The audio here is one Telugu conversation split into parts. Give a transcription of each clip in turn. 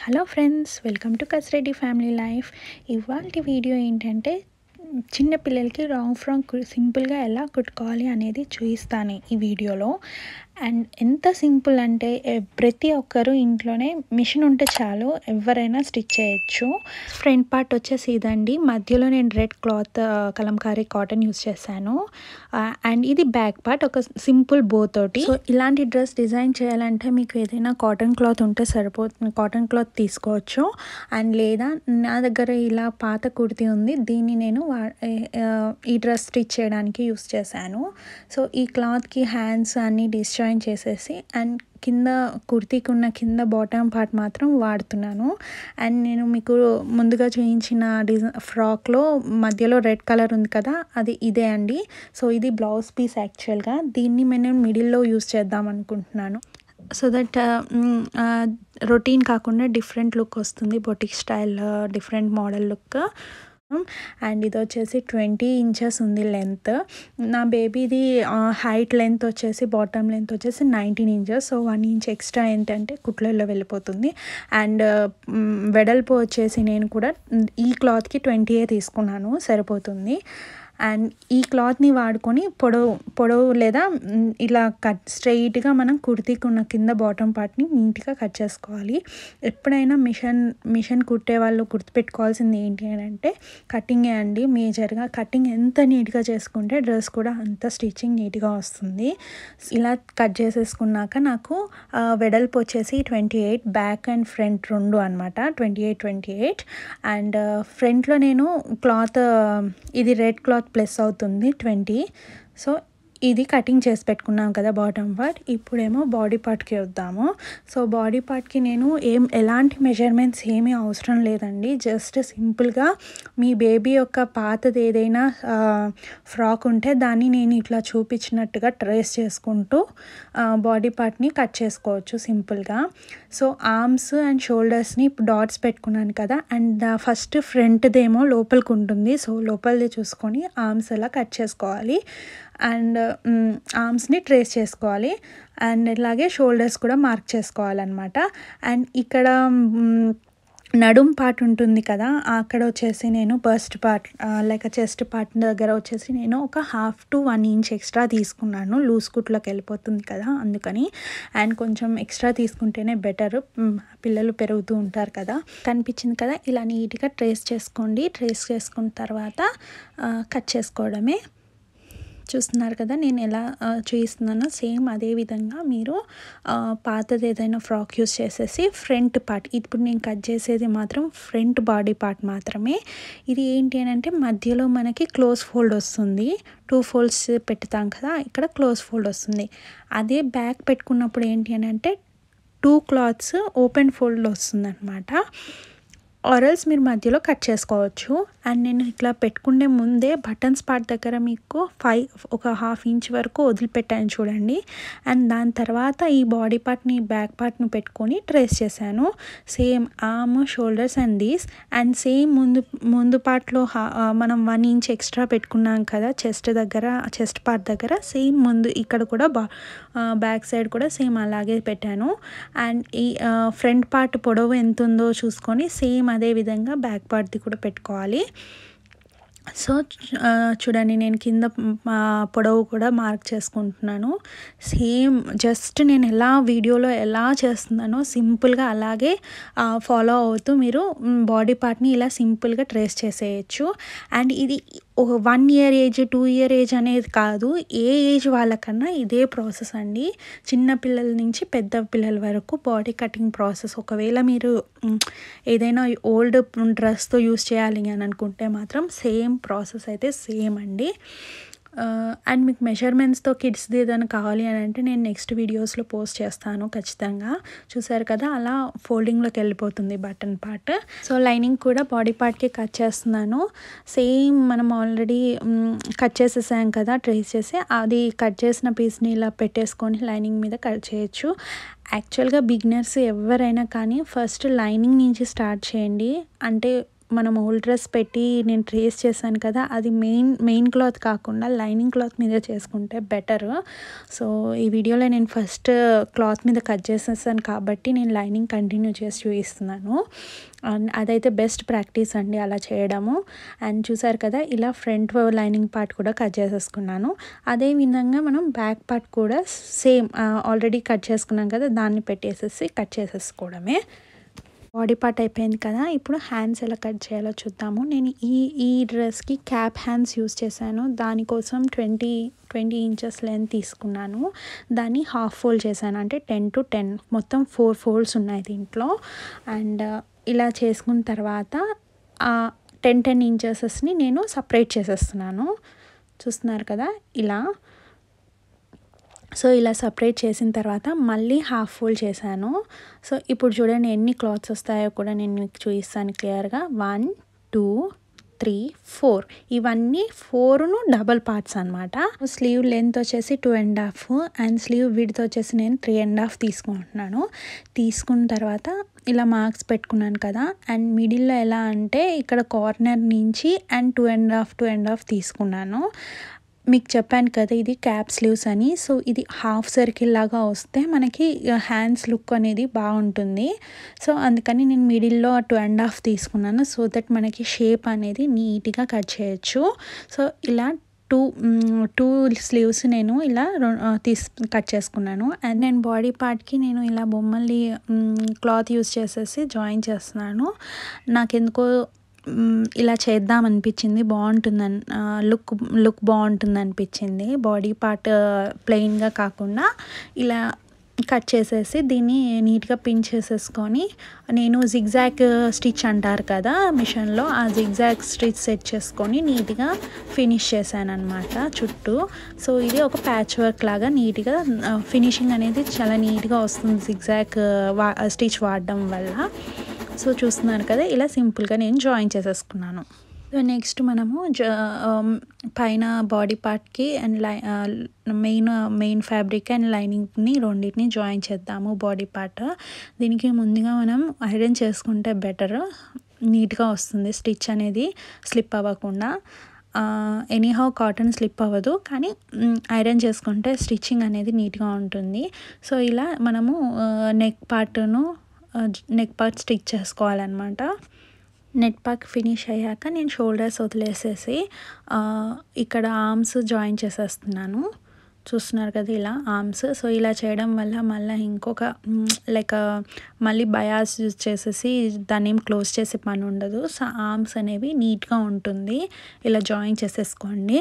hello friends welcome to Kasreddy family life ఇవాళ వీడియో ఏంటంటే చిన్న పిల్లలకి రాంగ్ ఫ్రాక్ సింపుల్గా ఎలా కుట్టుకోవాలి అనేది చూపిస్తాను ఈ వీడియోలో అండ్ ఎంత సింపుల్ అంటే ఎ- ప్రతి ఒక్కరు ఇంట్లోనే మిషన్ ఉంటే చాలు ఎవరైనా స్టిచ్ చేయొచ్చు ఫ్రంట్ పార్ట్ వచ్చేసి ఇదండి మధ్యలో నేను red cloth kalamkari cotton use చేశాను అండ్ ఇది బ్యాక్ పార్ట్ ఒక సింపుల్ బో తోటి సో ఇలాంటి డ్రెస్ డిజైన్ చేయాలంటే మీకు ఏదైనా కాటన్ క్లాత్ ఉంటే సరిపోతుంది కాటన్ క్లాత్ తీసుకోవచ్చు అండ్ లేదా నా దగ్గర ఇలా పాత కుర్తీ ఉంది దీన్ని నేను వా- ఏ- ఆ, ఈ డ్రెస్ స్టిచ్ చేయడానికి యూస్ చేశాను సో ఈ క్లాత్కి హ్యాండ్స్ అన్నీ డిస్జాయిన్ చేసేసి అండ్ కింద కుర్తీకి ఉన్న కింద బాటమ్ పార్ట్ మాత్రం వాడుతున్నాను అండ్ నేను మీకు ముందుగా చూపించిన డిజైన్ ఫ్రాక్లో మధ్యలో రెడ్ కలర్ ఉంది కదా అది ఇదే అండి సో ఇది బ్లౌజ్ పీస్ యాక్చువల్గా దీన్ని నేను మిడిల్లో యూస్ చేద్దాం అనుకుంటున్నాను సో దట్ రొటీన్ కాకుండా డిఫరెంట్ లుక్ వస్తుంది boutique style different model look and ఇది వచ్చేసి ట్వంటీ ఇంచెస్ ఉంది లెంత్ నా బేబీది హైట్ లెంత్ వచ్చేసి బాటమ్ లెంత్ వచ్చేసి nineteen inches so one inch extra ఏంటంటే కుట్లలో వెళ్ళిపోతుంది అండ్ వెడల్పు వచ్చేసి నేను కూడా ఈ క్లాత్కి ట్వంటీ ఏ తీసుకున్నాను సరిపోతుంది అండ్ ఈ క్లాత్ని వాడుకొని పొడవు పొడవు లేదా మ్, ఇలా కట్ స్ట్రైట్గా మనం కుర్తీకి ఉన్న కింద బాటమ్ పార్ట్ని నీట్గా కట్ చేసుకోవాలి ఎప్పుడైనా మిషన్ మిషన్ కుట్టే వాళ్ళు గుర్తుపెట్టుకోవాల్సింది ఏంటి అని అంటే కటింగే అండి మేజర్గా కటింగ్ ఎంత నీట్గా చేసుకుంటే డ్రెస్ కూడా అంత స్టిచ్చింగ్ నీట్గా వస్తుంది ఇలా కట్ చేసేసుకున్నాక నాకు ఆ, వెడల్పు వచ్చేసి twenty eight back and front రెండు అనమాట twenty eight twenty eight and ఫ్రంట్లో నేను క్లాత్ ఇది రెడ్ క్లాత్ ప్లస్ అవుతుంది ట్వంటీ సో ఇది కటింగ్ చేసి పెట్టుకున్నాం కదా బాటమ్ పార్ట్ ఇప్పుడేమో బాడీ పార్ట్కి వద్దాము సో బాడీ పార్ట్కి నేను ఏం ఎలాంటి మెజర్మెంట్స్ ఏమీ అవసరం లేదండి జస్ట్ సింపుల్గా మీ బేబీ యొక్క పాతది ఏదైనా ఫ్రాక్ ఉంటే దాన్ని నేను ఇట్లా చూపించినట్టుగా ట్రేస్ చేసుకుంటూ బాడీ పార్ట్ని కట్ చేసుకోవచ్చు సింపుల్గా సో ఆర్మ్స్ అండ్ షోల్డర్స్ని డాట్స్ పెట్టుకున్నాను కదా అండ్ ఫస్ట్ ఫ్రంట్దేమో లోపలికి ఉంటుంది సో లోపలిది చూసుకొని ఆర్మ్స్ ఎలా కట్ చేసుకోవాలి అండ్ ఆర్మ్స్ని ట్రేస్ చేసుకోవాలి అండ్ ఇలాగే షోల్డర్స్ కూడా మార్క్ చేసుకోవాలన్నమాట అండ్ ఇక్కడ మ్, నడుం పార్ట్ ఉంటుంది కదా అక్కడ వచ్చేసి నేను bust part like chest part దగ్గర వచ్చేసి నేను ఒక half to one inch extra తీసుకున్నాను లూజ్ కుట్లోకి వెళ్ళిపోతుంది కదా అందుకని అండ్ కొంచెం ఎక్స్ట్రా తీసుకుంటేనే బెటర్ పిల్లలు పెరుగుతూ ఉంటారు కదా కనిపించింది కదా ఇలా నీట్గా ట్రేస్ చేసుకోండి ట్రేస్ చేసుకున్న తర్వాత కట్ చేసుకోవడమే చూస్తున్నారు కదా నేను ఎలా ఆ, చూపిస్తున్నానో సేమ్ అదే విధంగా మీరు ఆ, పాతది ఏదైనా ఫ్రాక్ యూస్ చేసేసి ఫ్రంట్ పార్ట్ ఇప్పుడు నేను కట్ చేసేది మాత్రం ఫ్రంట్ బాడీ పార్ట్ మాత్రమే ఇది ఏంటి అని అంటే మధ్యలో మనకి క్లోజ్ ఫోల్డ్ వస్తుంది టూ ఫోల్డ్స్ పెడతాం కదా ఇక్కడ క్లోజ్ ఫోల్డ్ వస్తుంది అదే బ్యాక్ పెట్టుకున్నప్పుడు ఏంటి అని అంటే టూ క్లాత్స్ ఓపెన్ ఫోల్డ్ వస్తుంది అనమాట ఆరల్స్ మీరు మధ్యలో కట్ చేసుకోవచ్చు అండ్ నేను ఇట్లా పెట్టుకునే ముందే బటన్స్ పార్ట్ దగ్గర మీకు ఫైవ్ ఒక హాఫ్ ఇంచ్ వరకు వదిలిపెట్టాను చూడండి అండ్ దాని తర్వాత ఈ బాడీ పార్ట్ని బ్యాక్ పార్ట్ని పెట్టుకొని ట్రేస్ చేశాను same arm shoulders and these and same ముందు ముందు పార్ట్లో మనం వన్ ఇంచ్ ఎక్స్ట్రా పెట్టుకున్నాం కదా చెస్ట్ దగ్గర చెస్ట్ పార్ట్ దగ్గర సేమ్ ముందు ఇక్కడ కూడా బా బ్యాక్ సైడ్ కూడా సేమ్ అలాగే పెట్టాను అండ్ ఈ ఫ్రంట్ పార్ట్ పొడవు ఎంత ఉందో చూసుకొని సేమ్ అదే విధంగా బ్యాక్ పార్ట్ది కూడా పెట్టుకోవాలి సో ఆ, చూడండి నేను కింద ఆ, పొడవు కూడా మార్క్ చేసుకుంటున్నాను సేమ్ జస్ట్ నేను ఎలా వీడియోలో ఎలా చేస్తున్నానో సింపుల్గా అలాగే ఫాలో అవుతూ మీరు బాడీ పార్ట్ని ఇలా సింపుల్గా ట్రేస్ చేసేయచ్చు అండ్ ఇది ఒక one year age two year age అనేది కాదు ఏ ఏజ్ వాళ్ళకన్నా ఇదే ప్రాసెస్ అండి చిన్న పిల్లల నుంచి పెద్ద పిల్లల వరకు బాడీ కటింగ్ ప్రాసెస్ ఒకవేళ మీరు మ్, ఏదైనా ఓల్డ్ డ్రెస్తో యూస్ చేయాలి అని అనుకుంటే మాత్రం సేమ్ ప్రాసెస్ అయితే సేమ్ అండి అండ్ మీకు మెజర్మెంట్స్తో కిడ్స్ది ఏదైనా కావాలి అని అంటే నేను నెక్స్ట్ వీడియోస్లో పోస్ట్ చేస్తాను ఖచ్చితంగా చూసారు కదా అలా ఫోల్డింగ్లోకి వెళ్ళిపోతుంది బటన్ పార్ట్ సో లైనింగ్ కూడా బాడీ పార్ట్కి కట్ చేస్తున్నాను సేమ్ మనం ఆల్రెడీ కట్ చేసేసాం కదా ట్రేస్ చేసి అది కట్ చేసిన పీస్ని ఇలా పెట్టేసుకొని లైనింగ్ మీద కట్ చేయొచ్చు యాక్చువల్గా బిగినర్స్ ఎవరైనా కానీ ఫస్ట్ లైనింగ్ నుంచి స్టార్ట్ చేయండి అంటే మనం ఓల్డ్ డ్రెస్ పెట్టి నేను ట్రేస్ చేశాను కదా అది మెయిన్ మెయిన్ క్లాత్ కాకుండా లైనింగ్ క్లాత్ మీద చేసుకుంటే బెటర్ సో ఈ వీడియోలో నేను ఫస్ట్ క్లాత్ మీద కట్ చేసేసాను కాబట్టి నేను లైనింగ్ కంటిన్యూ చేసి చూపిస్తున్నాను అండ్ అదైతే బెస్ట్ ప్రాక్టీస్ అండి అలా చేయడము అండ్ చూసారు కదా ఇలా ఫ్రంట్ లైనింగ్ పార్ట్ కూడా కట్ చేసేసుకున్నాను అదే విధంగా మనం బ్యాక్ పార్ట్ కూడా సేమ్ ఆల్రెడీ కట్ చేసుకున్నాం కదా దాన్ని పెట్టేసేసి కట్ చేసేసుకోవడమే బాడీ పార్ట్ అయిపోయింది కదా ఇప్పుడు హ్యాండ్స్ ఎలా కట్ చేయాలో చూద్దాము నేను ఈ ఈ డ్రెస్కి క్యాప్ హ్యాండ్స్ యూస్ చేశాను దానికోసం ట్వంటీ ట్వంటీ ఇంచెస్ లెంత్ తీసుకున్నాను దాన్ని హాఫ్ ఫోల్డ్ చేశాను అంటే టెన్ టు టెన్ మొత్తం ఫోర్ ఫోల్డ్స్ ఉన్నాయి దీంట్లో అండ్ ఇలా చేసుకున్న తర్వాత టెన్ టెన్ ఇంచెసెస్ని నేను సపరేట్ చేసేస్తున్నాను చూస్తున్నారు కదా ఇలా సో ఇలా సపరేట్ చేసిన తర్వాత మళ్ళీ హాఫ్ ఫోల్డ్ చేశాను సో ఇప్పుడు చూడండి ఎన్ని క్లాత్స్ వస్తాయో కూడా నేను మీకు చూపిస్తాను క్లియర్గా వన్ టూ త్రీ ఫోర్ ఇవన్నీ ఫోర్ను డబల్ పార్ట్స్ అనమాట స్లీవ్ లెంత్ వచ్చేసి two and half and sleeve width వచ్చేసి నేను త్రీ అండ్ హాఫ్ తీసుకుంటున్నాను తీసుకున్న తర్వాత ఇలా మార్క్స్ పెట్టుకున్నాను కదా అండ్ మిడిల్లో ఎలా అంటే ఇక్కడ కార్నర్ నుంచి and two and half two and half తీసుకున్నాను మీకు చెప్పాను కదా ఇది క్యాప్ స్లీవ్స్ అని సో ఇది హాఫ్ సర్కిల్ లాగా వస్తే మనకి హ్యాండ్స్ లుక్ అనేది బాగుంటుంది సో అందుకని నేను మిడిల్లో టూ అండ్ హాఫ్ తీసుకున్నాను సో దట్ మనకి షేప్ అనేది నీట్గా కట్ చేయొచ్చు సో ఇలా టూ టూ స్లీవ్స్ నేను ఇలా తీస్ కట్ చేసుకున్నాను అండ్ నేను బాడీ పార్ట్కి నేను ఇలా బొమ్మల్ని క్లాత్ యూస్ చేసేసి జాయిన్ చేస్తున్నాను నాకెందుకో ఇలా చేద్దాం అనిపించింది బాగుంటుందని లుక్ లుక్ బాగుంటుంది అనిపించింది బాడీ పార్ట్ ప్లెయిన్గా కాకుండా ఇలా కట్ చేసేసి దీన్ని నీట్గా పిన్ చేసేసుకొని నేను జిగ్జాగ్ స్టిచ్ అంటారు కదా మిషన్లో ఆ జిగ్జాగ్ స్టిచ్ సెట్ చేసుకొని నీట్గా ఫినిష్ చేశాను అనమాట చుట్టూ సో ఇది ఒక ప్యాచ్ వర్క్ లాగా నీట్గా ఫినిషింగ్ అనేది చాలా నీట్గా వస్తుంది జిగ్జాగ్ వా స్టిచ్ వాడడం వల్ల సో చూస్తున్నారు కదా ఇలా సింపుల్గా నేను జాయిన్ చేసేసుకున్నాను సో నెక్స్ట్ మనము పైన బాడీ పార్ట్కి అండ్ లై మెయిన్ మెయిన్ ఫ్యాబ్రిక్ అండ్ లైనింగ్ని రెండింటిని జాయిన్ చేద్దాము బాడీ పార్ట్ దీనికి ముందుగా మనం ఐరన్ చేసుకుంటే బెటర్ నీట్గా వస్తుంది స్టిచ్ అనేది స్లిప్ అవ్వకుండా ఎనీహౌ కాటన్ స్లిప్ అవ్వదు కానీ ఐరన్ చేసుకుంటే స్టిచ్చింగ్ అనేది నీట్గా ఉంటుంది సో ఇలా మనము నెక్ పార్ట్ను నెక్ పార్ట్ స్టిచ్ చేసుకోవాలన్నమాట నెట్ పార్ట్ ఫినిష్ అయ్యాక నేను షోల్డర్స్ వదిలేసేసి ఇక్కడ ఆర్మ్స్ జాయిన్ చేసేస్తున్నాను చూస్తున్నారు కదా ఇలా ఆర్మ్స్ సో ఇలా చేయడం వల్ల మళ్ళీ ఇంకొక లైక్ మళ్ళీ బయాస్ యూజ్ చేసేసి దాన్ని ఏం క్లోజ్ చేసే పని ఉండదు సో ఆర్మ్స్ అనేవి నీట్గా ఉంటుంది ఇలా జాయిన్ చేసేసుకోండి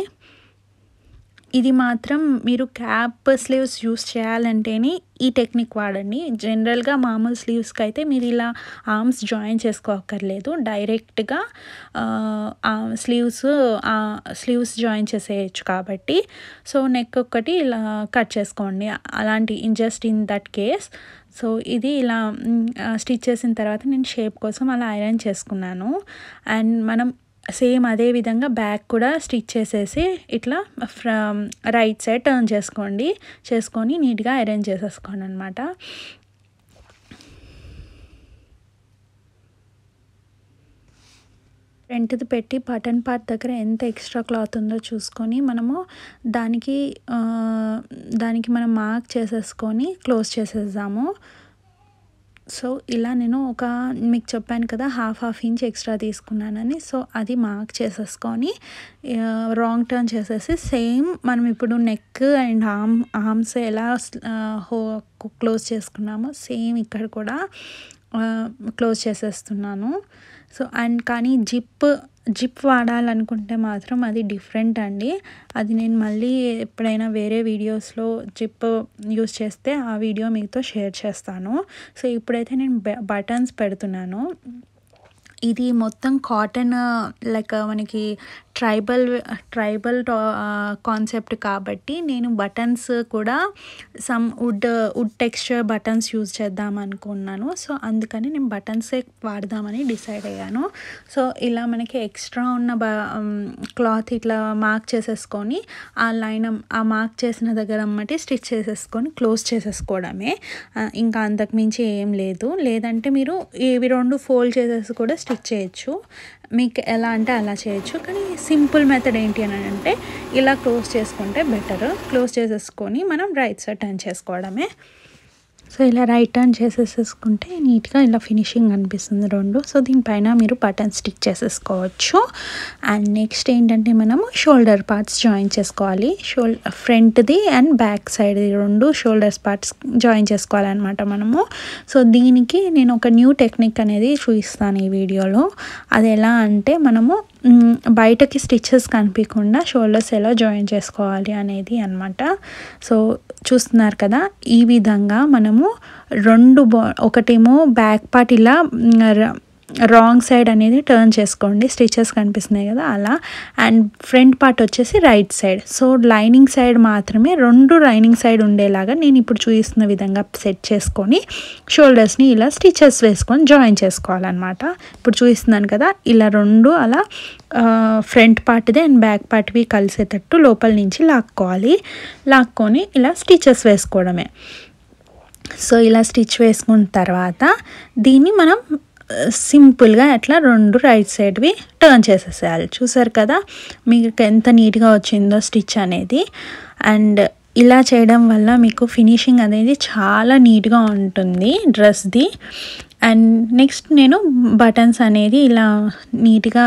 ఇది మాత్రం మీరు క్యాప్ స్లీవ్స్ యూస్ చేయాలంటేనే ఈ టెక్నిక్ వాడండి జనరల్గా మామూలు స్లీవ్స్కి అయితే మీరు ఇలా ఆర్మ్స్ జాయిన్ చేసుకోక్కర్లేదు డైరెక్ట్గా స్లీవ్స్ స్లీవ్స్ జాయిన్ చేసేయచ్చు కాబట్టి సో నెక్ ఒక్కటి ఇలా కట్ చేసుకోండి అలాంటి in just in that case so ఇది ఇలా స్టిచ్ చేసిన తర్వాత నేను షేప్ కోసం అలా ఐరన్ చేసుకున్నాను అండ్ మనం సేమ్ అదే విధంగా బ్యాక్ కూడా స్టిచ్ చేసేసి ఇట్లా ఫ్రమ్ రైట్ సైడ్ టర్న్ చేసుకోండి చేసుకొని నీట్గా అరేంజ్ చేసేసుకోండి అనమాట ఫ్రంట్ది పెట్టి బటన్ పార్ట్ దగ్గర ఎంత ఎక్స్ట్రా క్లాత్ ఉందో చూసుకొని మనము దానికి దానికి మనం మార్క్ చేసేసుకొని క్లోజ్ చేసేద్దాము సో ఇలా నేను ఒక మీకు చెప్పాను కదా హాఫ్ హాఫ్ ఇంచ్ ఎక్స్ట్రా తీసుకున్నానని సో అది మార్క్ చేసేసుకొని రాంగ్ టర్న్ చేసేసి సేమ్ మనం ఇప్పుడు నెక్ అండ్ ఆర్మ్ ఆర్మ్స్ ఎలా హో క్లోజ్ చేసుకున్నామో సేమ్ ఇక్కడ కూడా క్లోజ్ చేసేస్తున్నాను సో అండ్ కానీ జిప్ జిప్ వాడాలనుకుంటే మాత్రం అది డిఫరెంట్ అండి అది నేను మళ్ళీ ఎప్పుడైనా వేరే వీడియోస్లో జిప్ యూస్ చేస్తే ఆ వీడియో మీతో షేర్ చేస్తాను సో ఇప్పుడైతే నేను బటన్స్ పెడుతున్నాను ఇది మొత్తం కాటన్ లైక్ మనకి ట్రైబల్ ట్రైబల్ కాన్సెప్ట్ కాబట్టి నేను బటన్స్ కూడా some wood wood texture buttons use చేద్దాం అనుకున్నాను సో అందుకని నేను బటన్సే వాడదామని డిసైడ్ అయ్యాను సో ఇలా మనకి ఎక్స్ట్రా ఉన్న బ క్లాత్ ఇట్లా మార్క్ చేసేసుకొని ఆ లైన్ ఆ మార్క్ చేసిన దగ్గర అమ్మటి స్టిచ్ చేసేసుకొని క్లోజ్ చేసేసుకోవడమే ఇంకా అంతకుమించి ఏం లేదు లేదంటే మీరు ఇవి రెండు ఫోల్డ్ చేసేసి కూడా స్టిచ్ చేయొచ్చు మీకు ఎలా అంటే అలా చేయొచ్చు కానీ సింపుల్ మెథడ్ ఏంటి అని అంటే ఇలా క్లోజ్ చేసుకుంటే బెటర్ క్లోజ్ చేసేసుకొని మనం రైట్ సైడ్ టర్న్ చేసుకోవడమే సో ఇలా రైట్ టర్న్ చేసేసేసుకుంటే నీట్గా ఇలా ఫినిషింగ్ అనిపిస్తుంది రెండు సో దీనిపైన మీరు బటన్ స్టిక్ చేసేసుకోవచ్చు అండ్ నెక్స్ట్ ఏంటంటే మనము షోల్డర్ పార్ట్స్ జాయిన్ చేసుకోవాలి షోల్ ఫ్రంట్ది అండ్ బ్యాక్ సైడ్ రెండు షోల్డర్స్ పార్ట్స్ జాయిన్ చేసుకోవాలన్నమాట మనము సో దీనికి నేను ఒక న్యూ టెక్నిక్ అనేది చూపిస్తాను ఈ వీడియోలో అది ఎలా అంటే మనము మ్, బయటకి స్టిచ్చెస్ కనిపించకుండా షోల్డర్స్ ఎలా జాయిన్ చేసుకోవాలి అనేది అనమాట సో చూస్తున్నారు కదా ఈ విధంగా మనము రెండు బా ఒకటేమో బ్యాక్ పార్ట్ ఇలా మ్, ర- రాంగ్ సైడ్ అనేది టర్న్ చేసుకోండి స్టిచెస్ కనిపిస్తున్నాయి కదా అలా అండ్ ఫ్రంట్ పార్ట్ వచ్చేసి right side so lining side మాత్రమే రెండు లైనింగ్ సైడ్ ఉండేలాగా నేను ఇప్పుడు చూపిస్తున్న విధంగా సెట్ చేసుకొని షోల్డర్స్ని ఇలా స్టిచెస్ వేసుకొని జాయిన్ చేసుకోవాలన్నమాట ఇప్పుడు చూపిస్తున్నాను కదా ఇలా రెండు అలా ఫ్రంట్ పార్ట్ది అండ్ బ్యాక్ పార్ట్వి కలిసేటట్టు లోపల నుంచి లాక్కోవాలి లాక్కొని ఇలా స్టిచెస్ వేసుకోవడమే సో ఇలా స్టిచ్ వేసుకున్న తర్వాత దీన్ని మనం సింపుల్గా అట్లా రెండు రైట్ సైడ్వి టర్న్ చేసేసేయాలి చూసారు కదా మీకు ఎంత నీట్గా వచ్చిందో స్టిచ్ అనేది అండ్ ఇలా చేయడం వల్ల మీకు ఫినిషింగ్ అనేది చాలా నీట్గా ఉంటుంది డ్రెస్ది అండ్ నెక్స్ట్ నేను బటన్స్ అనేది ఇలా నీట్గా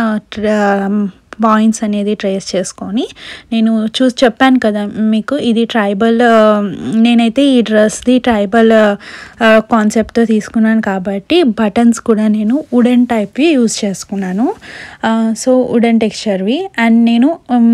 పాయింట్స్ అనేది ట్రేస్ చేసుకొని నేను చూసి చెప్పాను కదా మీకు ఇది ట్రైబల్ నేనైతే ఈ డ్రెస్ది ట్రైబల్ కాన్సెప్ట్తో తీసుకున్నాను కాబట్టి బటన్స్ కూడా నేను వుడెన్ టైప్వి యూజ్ చేసుకున్నాను సో వుడెన్ టెక్స్చర్వి అండ్ నేను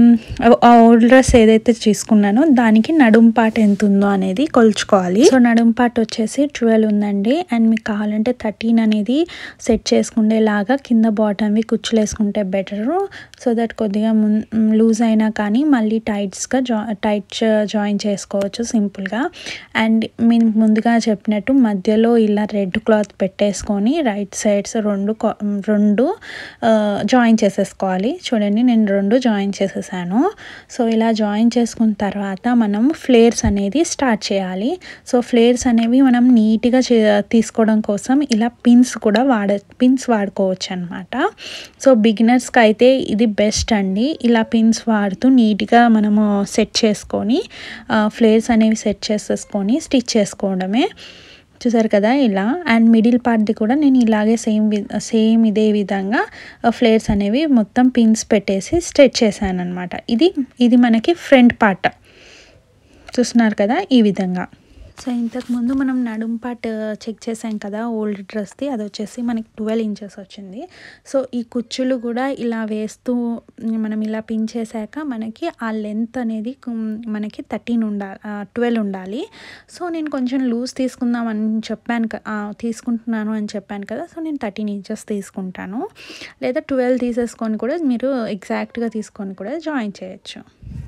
ఓల్డ్ డ్రెస్ ఏదైతే తీసుకున్నానో దానికి నడుం పాట ఎంత ఉందో అనేది కొలుచుకోవాలి సో నడుం పాట వచ్చేసి ట్వెల్వ్ ఉందండి అండ్ మీకు కావాలంటే థర్టీన్ అనేది సెట్ చేసుకునేలాగా కింద బాటమ్వి కుచ్చులు వేసుకుంటే బెటరు సో దట్ కొద్దిగా మున్ లూజ్ అయినా కానీ మళ్ళీ టైట్స్గా జా టైట్ జాయిన్ చేసుకోవచ్చు సింపుల్గా అండ్ నేను ముందుగా చెప్పినట్టు మధ్యలో ఇలా రెడ్ క్లాత్ పెట్టేసుకొని రైట్ సైడ్స్ రెండు కా- రెండు జాయిన్ చేసేసుకోవాలి చూడండి నేను రెండు జాయిన్ చేసేసాను సో ఇలా జాయిన్ చేసుకున్న తర్వాత మనం ఫ్లేర్స్ అనేది స్టార్ట్ చేయాలి సో ఫ్లేర్స్ అనేవి మనం నీట్గా చే తీసుకోవడం కోసం ఇలా పిన్స్ కూడా వాడ పిన్స్ వాడుకోవచ్చు అనమాట సో బిగినర్స్కి అయితే ఇది బెస్ట్ అండి ఇలా పిన్స్ వాడుతూ నీట్గా మనము సెట్ చేసుకొని ఫ్లేర్స్ అనేవి సెట్ చేసేసుకొని స్టిచ్ చేసుకోవడమే చూసారు కదా ఇలా అండ్ మిడిల్ పార్ట్ది కూడా నేను ఇలాగే సేమ్ సేమ్ ఇదే విధంగా ఫ్లేర్స్ అనేవి మొత్తం పిన్స్ పెట్టేసి స్ట్రెచ్ చేశాను అనమాట ఇది ఇది మనకి ఫ్రంట్ పార్ట్ చూస్తున్నారు కదా ఈ విధంగా సో ఇంతకుముందు మనం నడుం పార్ట్ చెక్ చేసాం కదా ఓల్డ్ డ్రెస్ది అది వచ్చేసి మనకి ట్వెల్వ్ ఇంచెస్ వచ్చింది సో ఈ కుచ్చులు కూడా ఇలా వేస్తూ మనం ఇలా పిన్ చేశాక మనకి ఆ లెంత్ అనేది కుం- మనకి థర్టీన్ ఉండాలి ట్వెల్వ్ ఉండాలి సో నేను కొంచెం లూజ్ తీసుకుందాం అని చెప్పాను క- ఆ, తీసుకుంటున్నాను అని చెప్పాను కదా సో నేను థర్టీన్ ఇంచెస్ తీసుకుంటాను లేదా ట్వెల్వ్ తీసేసుకొని కూడా మీరు ఎగ్జాక్ట్గా తీసుకొని కూడా జాయిన్ చేయొచ్చు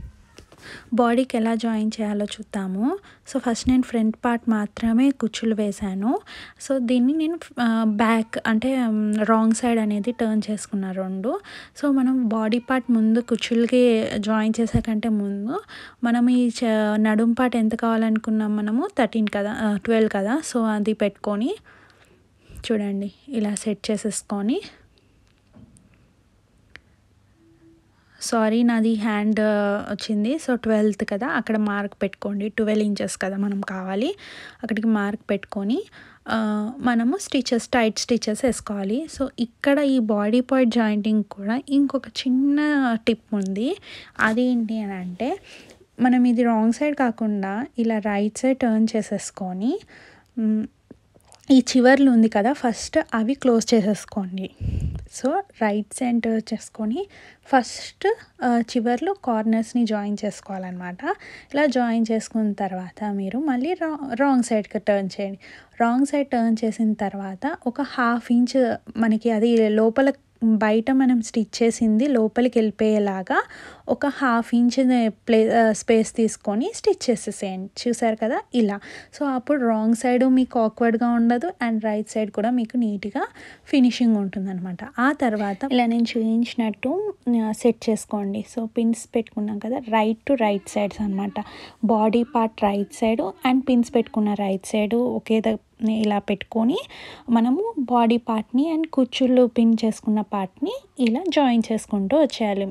బాడీకి ఎలా జాయిన్ చేయాలో చూద్దాము సో ఫస్ట్ నేను ఫ్రంట్ పార్ట్ మాత్రమే కుచ్చులు వేశాను సో దీన్ని నేను బ్యాక్ అంటే రాంగ్ సైడ్ అనేది టర్న్ చేసుకున్నా రెండు సో మనం బాడీ పార్ట్ ముందు కుచ్చులకి జాయిన్ చేసే కంటే ముందు మనం ఈ చ- నడుం పార్ట్ ఎంత కావాలనుకున్నాం మనము థర్టీన్ కదా ట్వెల్వ్ కదా సో అది పెట్టుకొని చూడండి ఇలా సెట్ చేసేసుకొని సారీ నాది హ్యాండ్ వచ్చింది సో ట్వెల్త్ కదా అక్కడ మార్క్ పెట్టుకోండి ట్వెల్వ్ ఇంచెస్ కదా మనం కావాలి అక్కడికి మార్క్ పెట్టుకొని ఆ, మనము స్టిచెస్ టైట్ స్టిచెస్ వేసుకోవాలి సో ఇక్కడ ఈ బాడీ పాయింట్ జాయింటింగ్ కూడా ఇంకొక చిన్న టిప్ ఉంది అదేంటి అని అంటే మనం ఇది రాంగ్ సైడ్ కాకుండా ఇలా రైట్ సైడ్ టర్న్ చేసేసుకొని మ్, ఈ చివర్లు ఉంది కదా ఫస్ట్ అవి క్లోజ్ చేసేసుకోండి సో రైట్ సెంటర్ చేసుకొని ఫస్ట్ ఆ, చివర్లో కార్నర్స్ని జాయిన్ చేసుకోవాలన్నమాట ఇలా జాయిన్ చేసుకున్న తర్వాత మీరు మళ్ళీ రా రాంగ్ సైడ్కి టర్న్ చేయండి రాంగ్ సైడ్ టర్న్ చేసిన తర్వాత ఒక హాఫ్ ఇంచ్ మనకి అది లోపల బయట మనం స్టిచ్ చేసింది లోపలికి వెళ్ళిపోయేలాగా ఒక హాఫ్ ఇంచ్ ప్లే స్పేస్ తీసుకొని స్టిచ్ చేసేసేయండి చూసారు కదా ఇలా సో అప్పుడు రాంగ్ సైడ్ మీకు ఆక్వర్డ్గా ఉండదు అండ్ రైట్ సైడ్ కూడా మీకు నీట్గా ఫినిషింగ్ ఉంటుందన్నమాట ఆ తర్వాత ఇలా నేను చూపించినట్టు సెట్ చేసుకోండి సో పిన్స్ పెట్టుకున్నాం కదా రైట్ టు రైట్ సైడ్స్ అనమాట body part right side and pins పెట్టుకున్న రైట్ సైడ్ ఒకే ద- ఇలా పెట్టుకొని మనము బాడీ పార్ట్ని అండ్ కుచ్చుళ్ళు పిన్ చేసుకున్న పార్ట్ని ఇలా జాయిన్ చేసుకుంటూ వచ్చేయాలి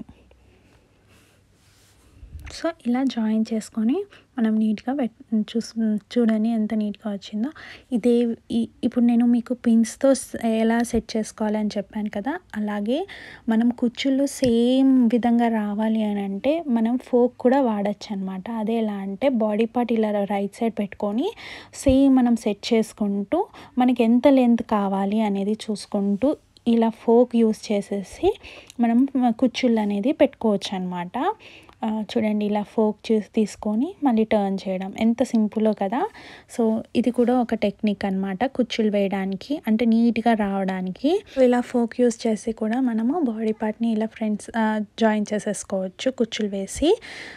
సో ఇలా జాయిన్ చేసుకొని మనం నీట్గా పెట్ చూస్ చూడండి ఎంత నీట్గా వచ్చిందో ఇదే ఇప్పుడు నేను మీకు పిన్స్తో ఎలా సెట్ చేసుకోవాలని చెప్పాను కదా అలాగే మనం కుచ్చుళ్ళు సేమ్ విధంగా రావాలి అని అంటే మనం ఫోక్ కూడా వాడచ్చు అనమాట అదే ఎలా అంటే బాడీ పార్ట్ ఇలా రైట్ సైడ్ పెట్టుకొని సేమ్ మనం సెట్ చేసుకుంటూ మనకి ఎంత లెంత్ కావాలి అనేది చూసుకుంటూ ఇలా ఫోక్ యూస్ చేసేసి మనం కుచ్చుళ్ళు అనేది పెట్టుకోవచ్చు అనమాట చూడండి ఇలా ఫోక్ చూసి తీసుకొని మళ్ళీ టర్న్ చేయడం ఎంత సింపుల్లో కదా సో ఇది కూడా ఒక టెక్నిక్ అనమాట కుచ్చులు వేయడానికి అంటే నీట్గా రావడానికి ఇలా ఫోక్ యూస్ చేసి కూడా మనము బాడీ పార్ట్ని ఇలా ఫ్రెండ్స్ జాయిన్ చేసేసుకోవచ్చు కుచ్చులు వేసి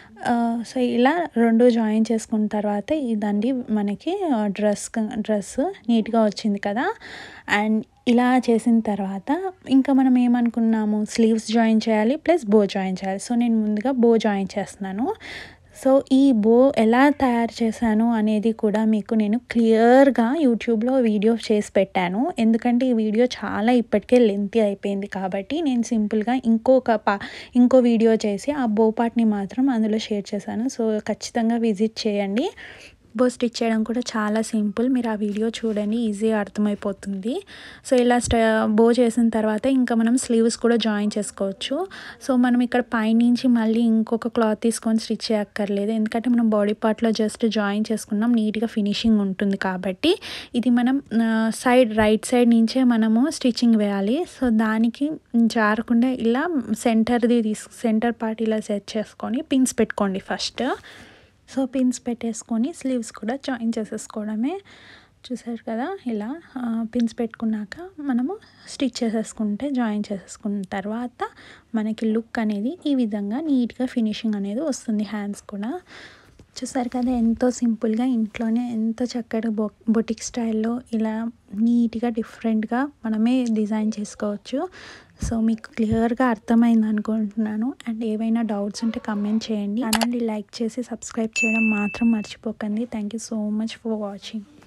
సో ఇలా రెండు జాయిన్ చేసుకున్న తర్వాత ఇదండి మనకి డ్రెస్ డ్రెస్ నీట్గా వచ్చింది కదా అండ్ ఇలా చేసిన తర్వాత ఇంకా మనం ఏమనుకున్నాము స్లీవ్స్ జాయిన్ చేయాలి ప్లస్ బో జాయిన్ చేయాలి సో నేను ముందుగా బో జాయిన్ చేస్తున్నాను సో ఈ బో ఎలా తయారు చేశాను అనేది కూడా మీకు నేను క్లియర్గా యూట్యూబ్లో వీడియో చేసి పెట్టాను ఎందుకంటే ఈ వీడియో చాలా ఇప్పటికే లెంతీ అయిపోయింది కాబట్టి నేను సింపుల్గా ఇంకొక పా ఇంకో వీడియో చేసి ఆ బో పార్ట్ని మాత్రం అందులో షేర్ చేశాను సో ఖచ్చితంగా విజిట్ చేయండి బో స్టిచ్ చేయడం కూడా చాలా సింపుల్ మీరు ఆ వీడియో చూడండి ఈజీగా అర్థమైపోతుంది సో ఇలా స్ట బో చేసిన తర్వాత ఇంకా మనం స్లీవ్స్ కూడా జాయిన్ చేసుకోవచ్చు సో మనం ఇక్కడ పైనుంచి మళ్ళీ ఇంకొక క్లాత్ తీసుకొని స్టిచ్ చేయక్కర్లేదు ఎందుకంటే మనం బాడీ పార్ట్లో జస్ట్ జాయిన్ చేసుకున్నాం నీట్గా ఫినిషింగ్ ఉంటుంది కాబట్టి ఇది మనం సైడ్ రైట్ సైడ్ నుంచే మనము స్టిచ్చింగ్ వేయాలి సో దానికి జారకుండా ఇలా సెంటర్ది తీసు సెంటర్ పార్ట్ ఇలా సెట్ చేసుకొని పిన్స్ పెట్టుకోండి ఫస్ట్ సో పిన్స్ పెట్టేసుకొని స్లీవ్స్ కూడా జాయిన్ చేసేసుకోవడమే చూసారు కదా ఇలా పిన్స్ పెట్టుకున్నాక మనము స్టిచ్ చేసేసుకుంటే జాయిన్ చేసేసుకున్న తర్వాత మనకి లుక్ అనేది ఈ విధంగా నీట్గా ఫినిషింగ్ అనేది వస్తుంది హ్యాండ్స్ కూడా చూసారు కదా ఎంతో సింపుల్గా ఇంట్లోనే ఎంత చక్కటి బొ బొటిక్ స్టైల్లో ఇలా నీట్గా డిఫరెంట్గా మనమే డిజైన్ చేసుకోవచ్చు సో మీకు క్లియర్గా అర్థమైంది అనుకుంటున్నాను అండ్ ఏవైనా డౌట్స్ ఉంటే కమెంట్ చేయండి ఛానల్ని లైక్ చేసి సబ్స్క్రైబ్ చేయడం మాత్రం మర్చిపోకండి thank you so much for watching